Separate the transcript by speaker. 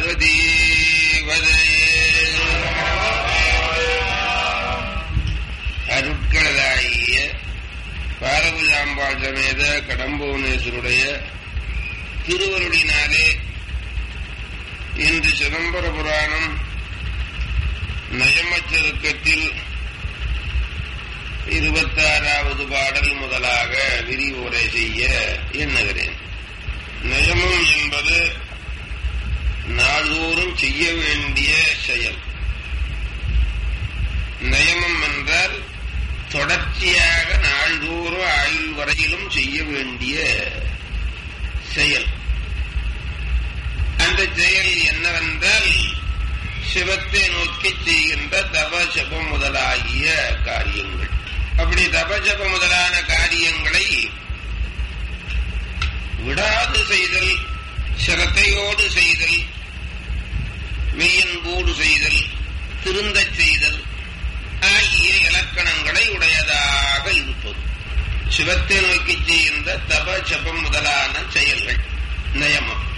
Speaker 1: பார்வதி அருட்களதாகிய பாரபுஜாம்பாள் சமேத கடம்புவனேஸ்வருடைய திருவருளினாலே இன்று சிதம்பர புராணம் நயமச்சருக்கத்தில் இருபத்தாறாவது பாடல் முதலாக விரிவுரை செய்ய எண்ணுகிறேன் நயமம் என்பது நாள்தோறும் செய்ய வேண்டிய செயல் நயமம் என்றால் தொடர்ச்சியாக நாள்தோறும் ஆயுள் வரையிலும் செய்ய வேண்டிய செயல் அந்த செயல் என்னவென்றால் சிவத்தை நோக்கி செய்கின்ற தப ஜபம் முதலாகிய காரியங்கள் அப்படி தபஜப முதலான காரியங்களை விடாது செய்தல் சிரத்தையோடு செய்தல் மெய்யன்போடு செய்தல் திருந்தச் செய்தல் ஆகிய இலக்கணங்களை உடையதாக இருப்பது சிவத்தை நோக்கி செய்கின்ற தப ஜபம் முதலான செயல்கள் நயமம்